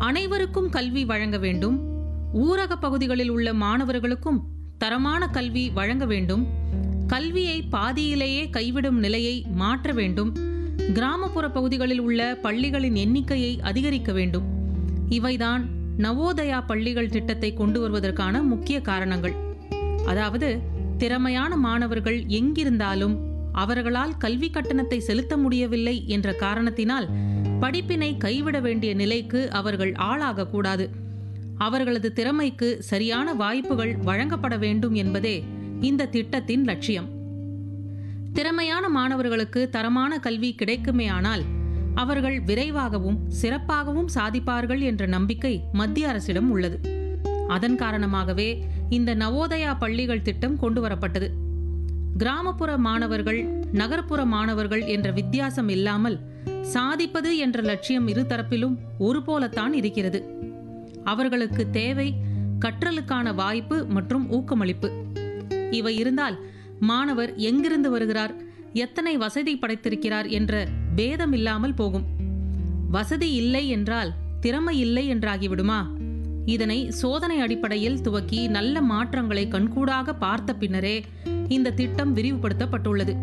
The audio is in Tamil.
அனைவருக்கும் கல்வி வழங்க வேண்டும் ஊரக பகுதிகளில் உள்ள மாணவர்களுக்கும் தரமான கல்வி வழங்க வேண்டும் கல்வியை பாதியிலேயே கைவிடும் நிலையை மாற்ற வேண்டும் கிராமப்புற பகுதிகளில் உள்ள பள்ளிகளின் எண்ணிக்கையை அதிகரிக்க வேண்டும் இவைதான் நவோதயா பள்ளிகள் திட்டத்தை கொண்டு வருவதற்கான முக்கிய காரணங்கள் அதாவது திறமையான மாணவர்கள் எங்கிருந்தாலும் அவர்களால் கல்வி கட்டணத்தை செலுத்த முடியவில்லை என்ற காரணத்தினால் படிப்பினை கைவிட வேண்டிய நிலைக்கு அவர்கள் ஆளாகக்கூடாது அவர்களது திறமைக்கு சரியான வாய்ப்புகள் வழங்கப்பட வேண்டும் என்பதே இந்த திட்டத்தின் லட்சியம் திறமையான மாணவர்களுக்கு தரமான கல்வி கிடைக்குமேயானால் அவர்கள் விரைவாகவும் சிறப்பாகவும் சாதிப்பார்கள் என்ற நம்பிக்கை மத்திய அரசிடம் உள்ளது அதன் காரணமாகவே இந்த நவோதயா பள்ளிகள் திட்டம் கொண்டு வரப்பட்டது கிராமப்புற மாணவர்கள் நகர்ப்புற மாணவர்கள் என்ற வித்தியாசம் இல்லாமல் சாதிப்பது என்ற லட்சியம் இருதரப்பிலும் ஒரு போலத்தான் இருக்கிறது அவர்களுக்கு தேவை கற்றலுக்கான வாய்ப்பு மற்றும் ஊக்கமளிப்பு இவை இருந்தால் மாணவர் எங்கிருந்து வருகிறார் எத்தனை வசதி படைத்திருக்கிறார் என்ற பேதம் இல்லாமல் போகும் வசதி இல்லை என்றால் திறமை இல்லை என்றாகிவிடுமா இதனை சோதனை அடிப்படையில் துவக்கி நல்ல மாற்றங்களை கண்கூடாக பார்த்த பின்னரே இந்த திட்டம் விரிவுபடுத்தப்பட்டுள்ளது